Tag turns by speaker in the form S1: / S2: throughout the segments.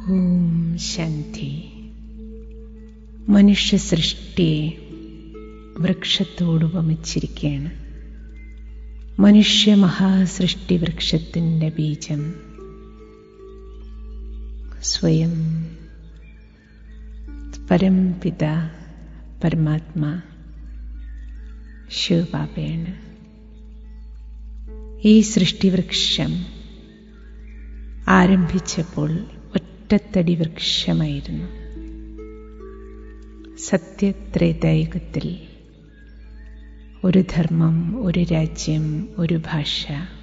S1: ഓം ശാന്തി മനുഷ്യ സൃഷ്ടിയെ വൃക്ഷത്തോട് ഉപമിച്ചിരിക്കുകയാണ് മനുഷ്യ മഹാസൃഷ്ടി വൃക്ഷത്തിൻ്റെ ബീജം സ്വയം പരംപിത പരമാത്മാ ശിവബാബയാണ് ഈ സൃഷ്ടിവൃക്ഷം ആരംഭിച്ചപ്പോൾ ഒറ്റത്തടി വൃക്ഷമായിരുന്നു സത്യത്രേതായുഗത്തിൽ ഒരു ധർമ്മം ഒരു രാജ്യം ഒരു ഭാഷ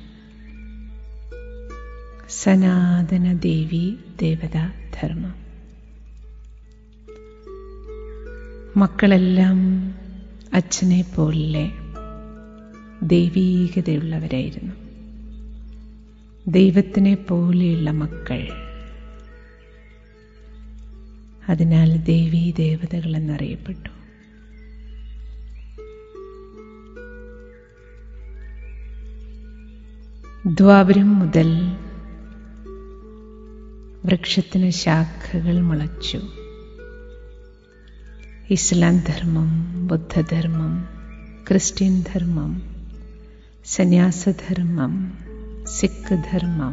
S1: സനാതന ദേവി ദേവതാ ധർമ്മം മക്കളെല്ലാം അച്ഛനെ പോലെ ദൈവീകതയുള്ളവരായിരുന്നു ദൈവത്തിനെ പോലെയുള്ള മക്കൾ അതിനാൽ ദേവീ ദേവതകൾ എന്നറിയപ്പെട്ടു ദ്വാപരം മുതൽ വൃക്ഷത്തിന് ശാഖകൾ മുളച്ചു ഇസ്ലാം ധർമ്മം ബുദ്ധധർമ്മം ക്രിസ്ത്യൻ ധർമ്മം സന്യാസധർമ്മം സിഖ് ധർമ്മം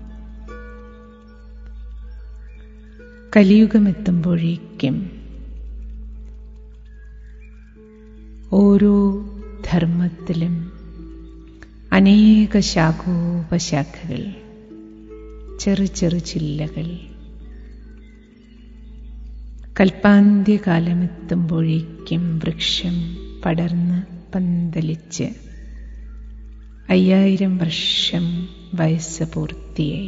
S1: കലിയുഗമെത്തുമ്പോഴേക്കും ഓരോ ധർമ്മത്തിലും അനേക ശാഖോപശാഖകൾ ചെറു ചെറു ചില്ലകൾ കൽപ്പാന്ത്യകാലമെത്തുമ്പോഴേക്കും വൃക്ഷം പടർന്ന് പന്തലിച്ച് അയ്യായിരം വർഷം വയസ്സ് പൂർത്തിയായി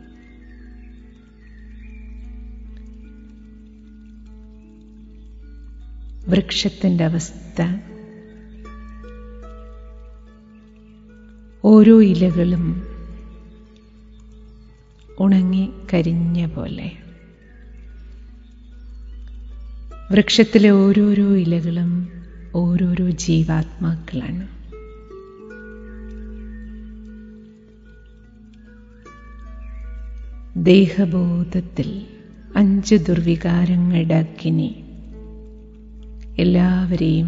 S1: വൃക്ഷത്തിൻ്റെ അവസ്ഥ ഓരോ ഇലകളും ഉണങ്ങി കരിഞ്ഞ പോലെ വൃക്ഷത്തിലെ ഓരോരോ ഇലകളും ഓരോരോ ജീവാത്മാക്കളാണ് ദേഹബോധത്തിൽ അഞ്ച് ദുർവികാരങ്ങളുടെ അഗ്നി എല്ലാവരെയും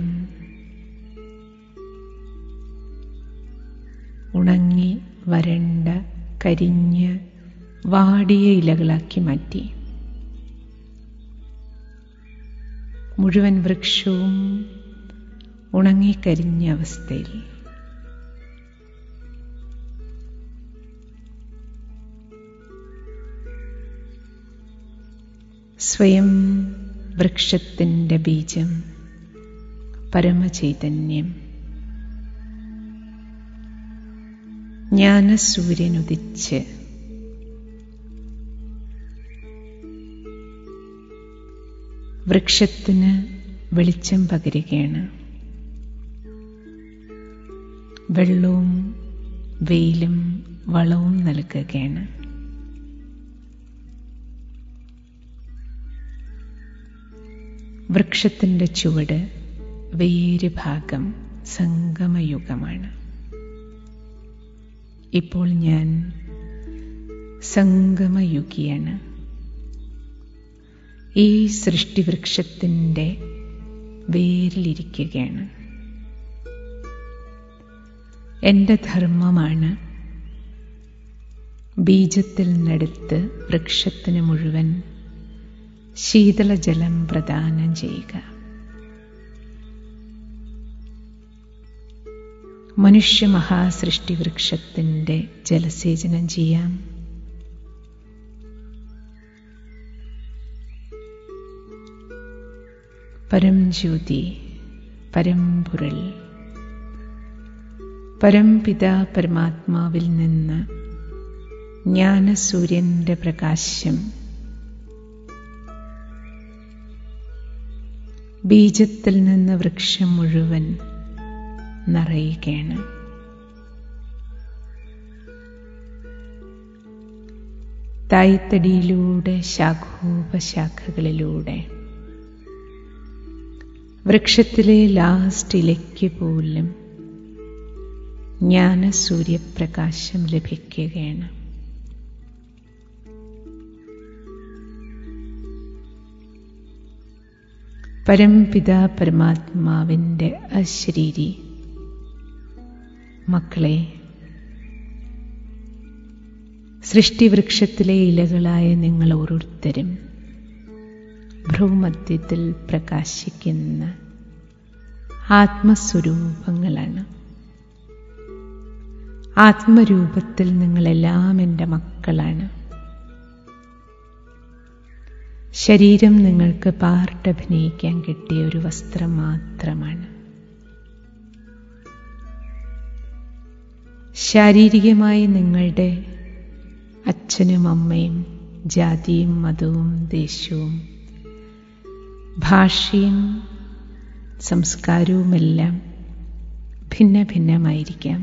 S1: ഉണങ്ങി വരണ്ട കരിഞ്ഞ് വാടിയ ഇലകളാക്കി മാറ്റി മുഴുവൻ വൃക്ഷവും ഉണങ്ങിക്കരിഞ്ഞ അവസ്ഥയിൽ സ്വയം വൃക്ഷത്തിൻ്റെ ബീജം പരമചൈതന്യം ജ്ഞാനസൂര്യനുദിച്ച് വൃക്ഷത്തിന് വെളിച്ചം പകരുകയാണ് വെള്ളവും വെയിലും വളവും നൽകുകയാണ് വൃക്ഷത്തിൻ്റെ ചുവട് വേര് ഭാഗം സംഗമയുഗമാണ് ഇപ്പോൾ ഞാൻ സംഗമയുഗിയാണ് ഈ സൃഷ്ടിവൃക്ഷത്തിൻ്റെ വേരിലിരിക്കുകയാണ് എൻ്റെ ധർമ്മമാണ് ബീജത്തിൽ നിന്നെടുത്ത് വൃക്ഷത്തിന് മുഴുവൻ ശീതളജലം പ്രദാനം ചെയ്യുക മനുഷ്യ മഹാസൃഷ്ടി വൃക്ഷത്തിൻ്റെ ജലസേചനം ചെയ്യാം പരംജ്യോതി പരമ്പുരൾ പരംപിത പരമാത്മാവിൽ നിന്ന് ജ്ഞാനസൂര്യൻ്റെ പ്രകാശം ബീജത്തിൽ നിന്ന് വൃക്ഷം മുഴുവൻ നിറയുകയാണ് തായ്തടിയിലൂടെ ശാഖോപശാഖകളിലൂടെ വൃക്ഷത്തിലെ ലാസ്റ്റ് ഇലയ്ക്ക് പോലും ജ്ഞാന സൂര്യപ്രകാശം ലഭിക്കുകയാണ് പരംപിത പരമാത്മാവിൻ്റെ അശരീരി മക്കളെ സൃഷ്ടിവൃക്ഷത്തിലെ ഇലകളായ നിങ്ങൾ ഓരോരുത്തരും ഭ്രൂമധ്യത്തിൽ പ്രകാശിക്കുന്ന ആത്മസ്വരൂപങ്ങളാണ് ആത്മരൂപത്തിൽ നിങ്ങളെല്ലാം എൻ്റെ മക്കളാണ് ശരീരം നിങ്ങൾക്ക് പാർട്ടഭിനയിക്കാൻ കിട്ടിയ ഒരു വസ്ത്രം മാത്രമാണ് ശാരീരികമായി നിങ്ങളുടെ അച്ഛനും അമ്മയും ജാതിയും മതവും ദേശവും ഭാഷയും സംസ്കാരവുമെല്ലാം ഭിന്ന ഭിന്നമായിരിക്കാം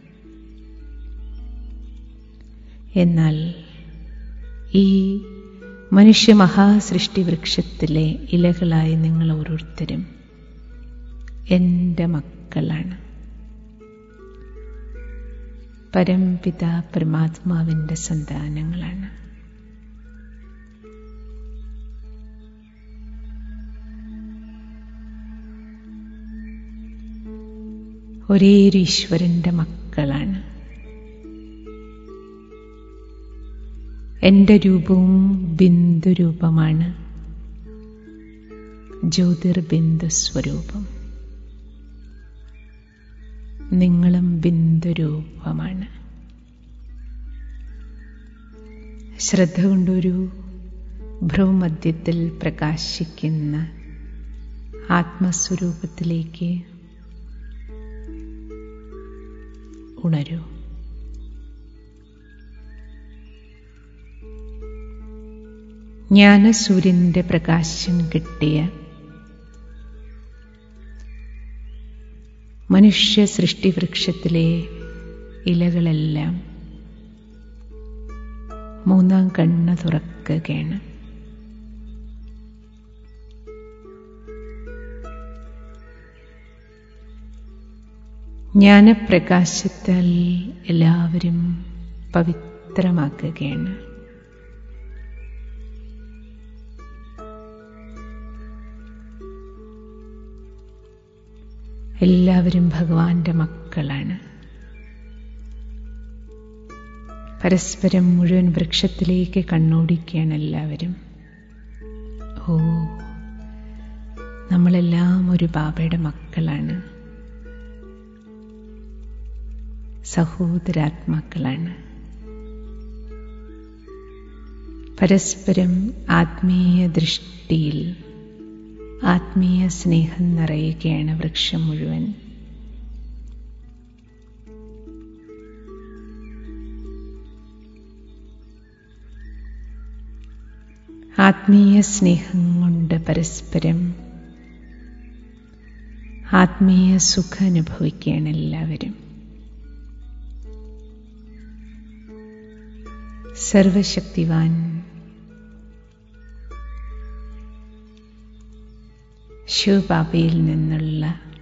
S1: എന്നാൽ ഈ മനുഷ്യ മഹാസൃഷ്ടി വൃക്ഷത്തിലെ ഇലകളായ നിങ്ങൾ ഓരോരുത്തരും എൻ്റെ മക്കളാണ് പരംപിത പരമാത്മാവിൻ്റെ സന്താനങ്ങളാണ് ഒരേ ഒരു ഈശ്വരൻ്റെ മക്കളാണ് എൻ്റെ രൂപവും ബിന്ദു രൂപമാണ് ജ്യോതിർബിന്ദു സ്വരൂപം നിങ്ങളും ബിന്ദു രൂപമാണ് ശ്രദ്ധ കൊണ്ടൊരു ഭ്രൂമധ്യത്തിൽ പ്രകാശിക്കുന്ന ആത്മസ്വരൂപത്തിലേക്ക് ഉണരൂ ജ്ഞാനസൂര്യൻ്റെ പ്രകാശം കിട്ടിയ മനുഷ്യ സൃഷ്ടിവൃക്ഷത്തിലെ ഇലകളെല്ലാം മൂന്നാം കണ്ണ് തുറക്കുകയാണ് ജ്ഞാനപ്രകാശത്താൽ എല്ലാവരും പവിത്രമാക്കുകയാണ് എല്ലാവരും ഭഗവാന്റെ മക്കളാണ് പരസ്പരം മുഴുവൻ വൃക്ഷത്തിലേക്ക് കണ്ണോടിക്കുകയാണ് എല്ലാവരും ഓ നമ്മളെല്ലാം ഒരു ബാബയുടെ മക്കളാണ് സഹോദരാത്മാക്കളാണ് പരസ്പരം ആത്മീയ ദൃഷ്ടിയിൽ ആത്മീയ സ്നേഹം നിറയുകയാണ് വൃക്ഷം മുഴുവൻ ആത്മീയ സ്നേഹം കൊണ്ട് പരസ്പരം ആത്മീയ സുഖം അനുഭവിക്കുകയാണ് എല്ലാവരും സർവശക്തിവാൻ ശിവബാബയിൽ നിന്നുള്ള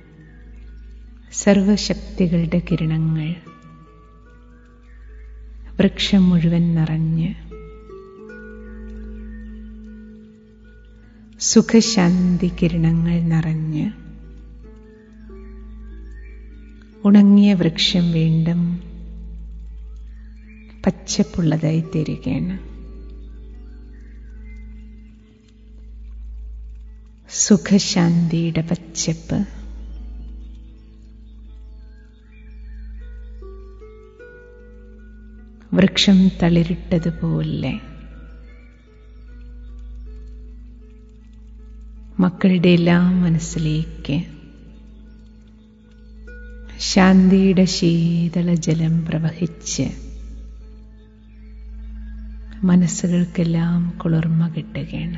S1: സർവശക്തികളുടെ കിരണങ്ങൾ വൃക്ഷം മുഴുവൻ നിറഞ്ഞ് സുഖശാന്തി കിരണങ്ങൾ നിറഞ്ഞ് ഉണങ്ങിയ വൃക്ഷം വീണ്ടും പച്ചപ്പുള്ളതായി തീരുകയാണ് സുഖശാന്തിയുടെ പച്ചപ്പ് വൃക്ഷം തളിരിട്ടതുപോലെ മക്കളുടെ എല്ലാം മനസ്സിലേക്ക് ശാന്തിയുടെ ശീതള ജലം പ്രവഹിച്ച് മനസ്സുകൾക്കെല്ലാം കുളിർമ കിട്ടുകയാണ്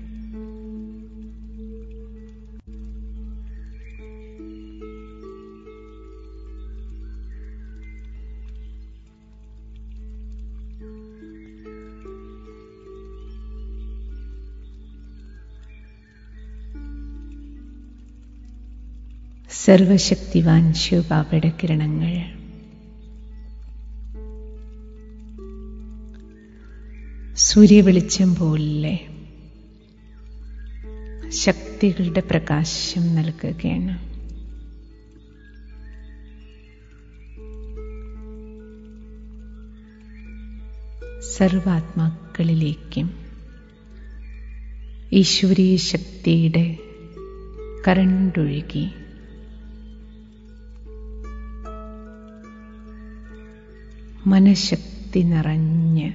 S1: സർവശക്തിവാൻ ശിവബാബയുടെ കിരണങ്ങൾ സൂര്യവെളിച്ചം പോലെ ശക്തികളുടെ പ്രകാശം നൽകുകയാണ് സർവാത്മാക്കളിലേക്കും ഈശ്വരീയ ശക്തിയുടെ കരണ്ടൊഴുകി മനഃശക്തി നിറഞ്ഞ്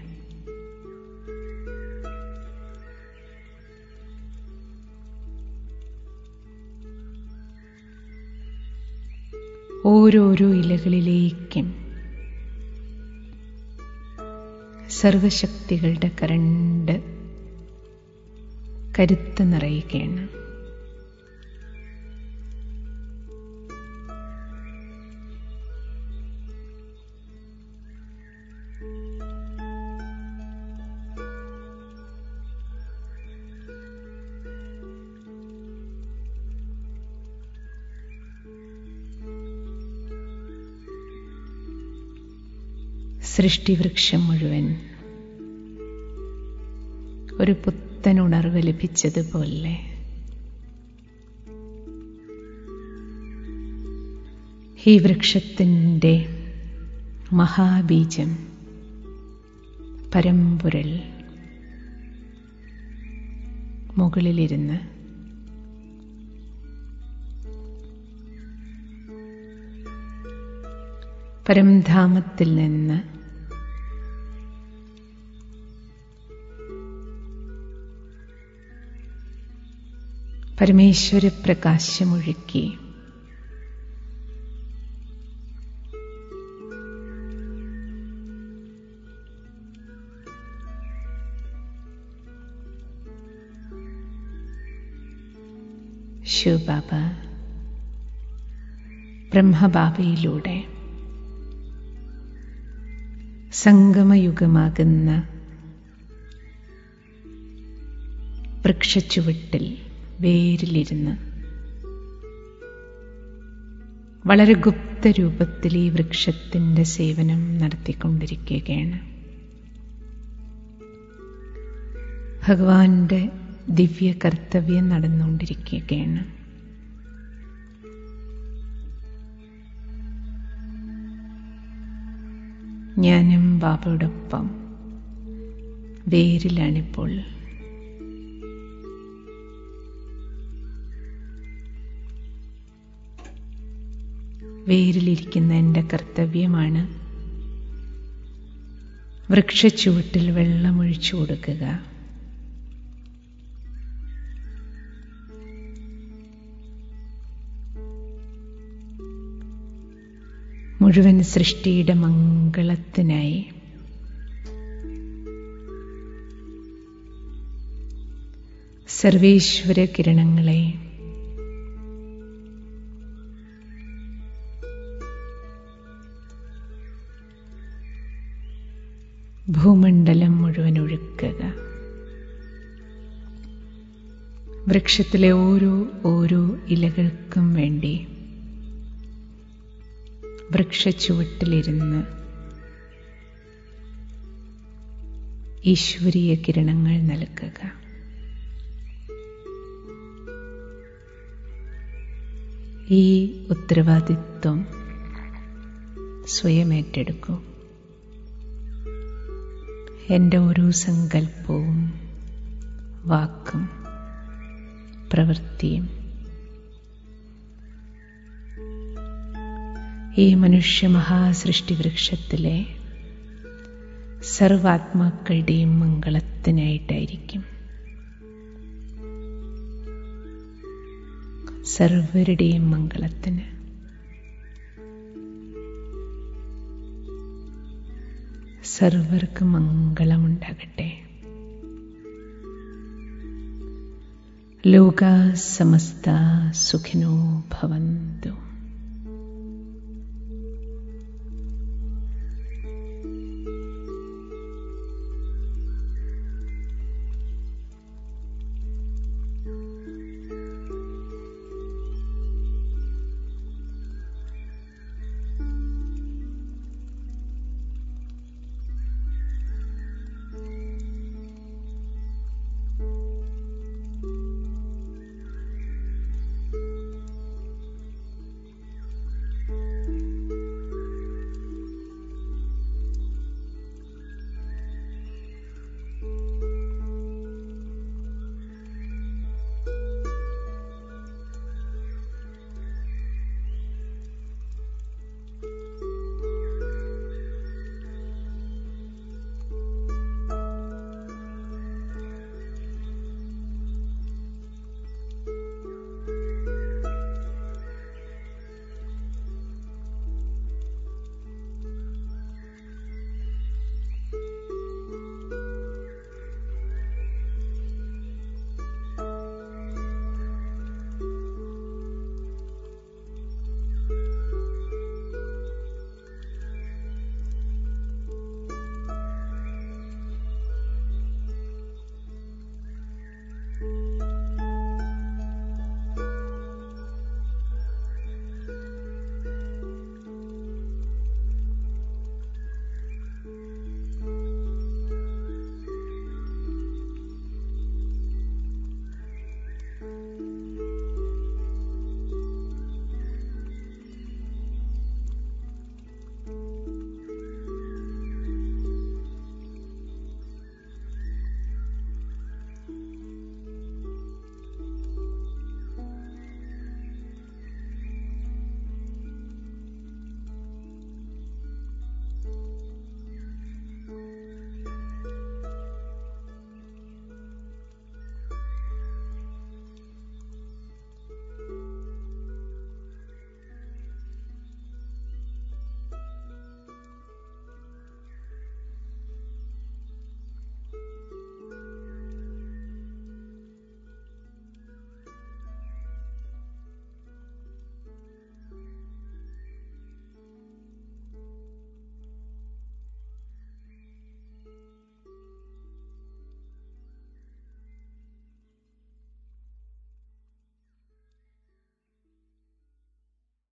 S1: ഓരോരോ ഇലകളിലേക്കും സർവശക്തികളുടെ കരണ്ട് കരുത്ത് നിറയുകയാണ് സൃഷ്ടിവൃക്ഷം മുഴുവൻ ഒരു പുത്തൻ ഉണർവ് ലഭിച്ചതുപോലെ ഈ വൃക്ഷത്തിൻ്റെ മഹാബീജം പരമ്പുരൽ മുകളിലിരുന്ന് പരംധാമത്തിൽ നിന്ന് പരമേശ്വര പ്രകാശമൊഴുക്കി ശിവബാബ ബ്രഹ്മബാബയിലൂടെ സംഗമയുഗമാകുന്ന വൃക്ഷച്ചുവട്ടിൽ വേരിലിരുന്ന് വളരെ ഗുപ്തരൂപത്തിൽ ഈ വൃക്ഷത്തിൻ്റെ സേവനം നടത്തിക്കൊണ്ടിരിക്കുകയാണ് ഭഗവാന്റെ ദിവ്യ കർത്തവ്യം നടന്നുകൊണ്ടിരിക്കുകയാണ് ഞാനും ബാബയോടൊപ്പം വേരിലാണിപ്പോൾ വേരിലിരിക്കുന്ന എൻ്റെ കർത്തവ്യമാണ് വൃക്ഷച്ചുവട്ടിൽ വെള്ളമൊഴിച്ചു കൊടുക്കുക മുഴുവൻ സൃഷ്ടിയുടെ മംഗളത്തിനായി സർവേശ്വര കിരണങ്ങളെ ഭൂമണ്ഡലം മുഴുവൻ ഒഴുക്കുക വൃക്ഷത്തിലെ ഓരോ ഓരോ ഇലകൾക്കും വേണ്ടി വൃക്ഷച്ചുവട്ടിലിരുന്ന് ഈശ്വരീയ കിരണങ്ങൾ നൽകുക ഈ ഉത്തരവാദിത്വം സ്വയം ഏറ്റെടുക്കൂ എൻ്റെ ഓരോ സങ്കല്പവും വാക്കും പ്രവൃത്തിയും ഈ മനുഷ്യ മഹാസൃഷ്ടിവൃക്ഷത്തിലെ സർവാത്മാക്കളുടെയും മംഗളത്തിനായിട്ടായിരിക്കും സർവരുടെയും മംഗളത്തിന് സർവർക്ക് മംഗളമുണ്ടാകട്ടെ ലോക സമസ്ത സുഖിനോ ഭവന്തു